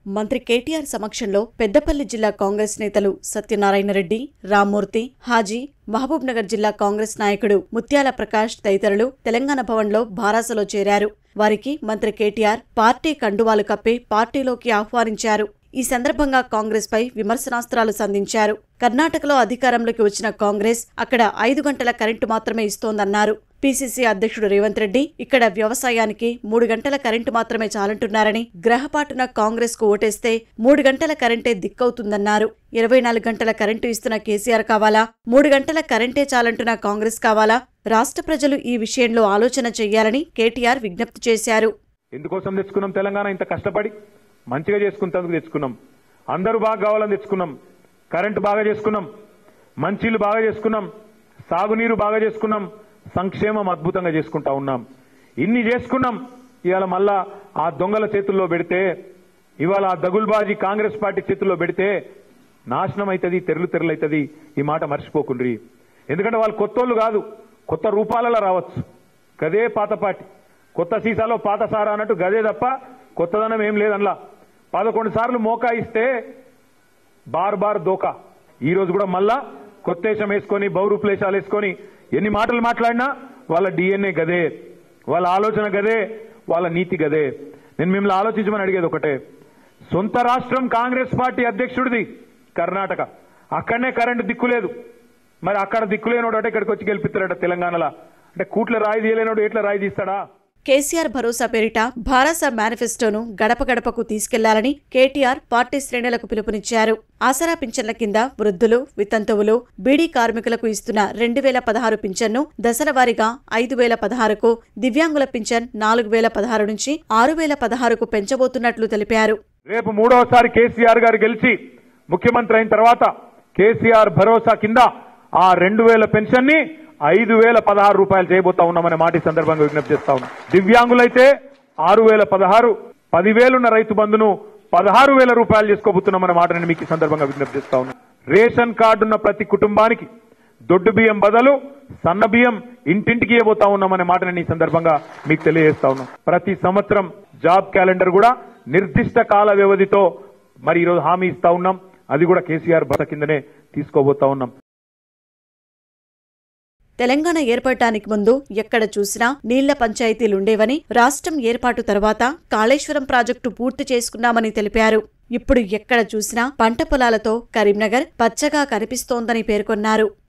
మంత్రి కేటీఆర్ సమక్షంలో పెద్దపల్లి జిల్లా కాంగ్రెస్ నేతలు సత్యనారాయణ రెడ్డి రామ్మూర్తి హాజీ మహబూబ్ నగర్ జిల్లా కాంగ్రెస్ నాయకుడు ముత్యాల ప్రకాష్ తదితరులు తెలంగాణ భవన్లో భారాసలో చేరారు వారికి మంత్రి కేటీఆర్ పార్టీ కండువాలు కప్పి పార్టీలోకి ఆహ్వానించారు ఈ సందర్భంగా కాంగ్రెస్ పై విమర్శనాస్త్రాలు సంధించారు కర్ణాటకలో అధికారంలోకి వచ్చిన కాంగ్రెస్ అక్కడ ఐదు గంటల కరెంటు మాత్రమే ఇస్తోందన్నారు పీసీసీ అధ్యక్షుడు రేవంత్ రెడ్డి ఇక్కడ వ్యవసాయానికి మూడు గంటల కరెంటు మాత్రమే చాలంటున్నారని గ్రహపాటున కాంగ్రెస్ కు ఓటేస్తే మూడు గంటల కరెంటే దిక్కవుతుందన్నారు ఇరవై నాలుగు గంటల కరెంటు ఇస్తున్న కేసీఆర్ కావాలా మూడు గంటల కరెంటే చాలంటున్న కాంగ్రెస్ కావాలా రాష్ట్ర ప్రజలు ఈ విషయంలో ఆలోచన చెయ్యాలని కేటీఆర్ విజ్ఞప్తి చేశారు ఎందుకోసం తెచ్చుకున్నాం తెలంగాణ ఇంత కష్టపడి మంచిగా చేసుకుంటందుకు తెచ్చుకున్నాం అందరూ బాగా కావాలని తెచ్చుకున్నాం కరెంటు బాగా చేసుకున్నాం మంచిలు బాగా చేసుకున్నాం సాగునీరు బాగా చేసుకున్నాం సంక్షేమం అద్భుతంగా చేసుకుంటా ఉన్నాం ఇన్ని చేసుకున్నాం ఇవాళ మళ్ళా ఆ దొంగల చేతుల్లో పెడితే ఇవాళ ఆ దగుల్బాజీ కాంగ్రెస్ పార్టీ చేతుల్లో పెడితే నాశనం అవుతుంది తెరలు తెరలవుతుంది ఈ మాట మర్చిపోకుండ్రి ఎందుకంటే వాళ్ళు కొత్తోళ్ళు కాదు కొత్త రూపాలలో రావచ్చు గదే పాత పార్టీ కొత్త సీసాలో పాత సారా అన్నట్టు గదే తప్ప కొత్తదనం ఏం లేదనలా పదకొండు సార్లు మోకా ఇస్తే బార్ బార్ దోకా ఈ రోజు కూడా మళ్ళా కొత్తేశం వేసుకొని బౌరూపులేశాలు వేసుకొని ఎన్ని మాటలు మాట్లాడినా వాళ్ళ డిఎన్ఏ గదే వాళ్ళ ఆలోచన గదే వాళ్ళ నీతి గదే నేను మిమ్మల్ని ఆలోచించమని అడిగేది ఒకటే సొంత రాష్ట్రం కాంగ్రెస్ పార్టీ అధ్యక్షుడిది కర్ణాటక అక్కడనే కరెంటు దిక్కులేదు మరి అక్కడ దిక్కులేనోడు అంటే ఇక్కడికి వచ్చి గెలిపిస్తాడట తెలంగాణలో అంటే కూట్ల రాయి తీయలేనోడు ఎట్లా రాయి తీస్తాడా కేసీఆర్ భరోసా పేరిట భారస మేనిఫెస్టోను గడప గడపకు తీసుకెళ్లాలని కేటీఆర్ పార్టీ శ్రేణులకు పిలుపునిచ్చారు ఆసరా పింఛన్ల కింద వృద్ధులు వితంతువులు బీడీ కార్మికులకు ఇస్తున్న రెండు వేల పదహారు పింఛన్ను దశల వారీగా ఐదు వేల పదహారుకు దివ్యాంగుల పింఛన్ నాలుగు వేల పదహారు నుంచి ఆరు వేల పదహారుకు పెంచబోతున్నట్లు తెలిపారు రేపు మూడవసారి కేసీఆర్ గారు గెలిచి ముఖ్యమంత్రి అయిన తర్వాత కేసీఆర్ భరోసా కింద ఆ రెండు వేల పెన్షన్ ని ఐదు వేల పదహారు రూపాయలు చేయబోతా ఉన్నామనే మాట ఈ సందర్భంగా విజ్ఞప్తి చేస్తా ఉన్నాం దివ్యాంగులైతే ఆరు వేల పదహారు పదివేలున్న రైతు బంధును పదహారు వేల రూపాయలు చేసుకోబోతున్నామనే మాట నేను మీకు ఈ సందర్భంగా విజ్ఞప్తి చేస్తా ఉన్నాను రేషన్ కార్డు ఉన్న ప్రతి కుటుంబానికి దొడ్డు బియ్యం బదులు సన్న బియ్యం ఇంటింటికి ఇవ్వబోతా ఉన్నామనే మాట నేను ఈ సందర్భంగా మీకు తెలియజేస్తా ఉన్నాం ప్రతి సంవత్సరం జాబ్ క్యాలెండర్ కూడా నిర్దిష్ట కాల వ్యవధితో మరి ఈరోజు హామీ ఇస్తా ఉన్నాం అది కూడా కేసీఆర్ బస కిందనే తీసుకోబోతా ఉన్నాం తెలంగాణ ఏర్పడటానికి ముందు ఎక్కడ చూసినా నీళ్ల పంచాయతీలుండేవని రాష్ట్రం ఏర్పాటు తర్వాత కాళేశ్వరం ప్రాజెక్టు పూర్తి చేసుకున్నామని తెలిపారు ఇప్పుడు ఎక్కడ చూసినా పంట పొలాలతో కరీంనగర్ పచ్చగా కనిపిస్తోందని పేర్కొన్నారు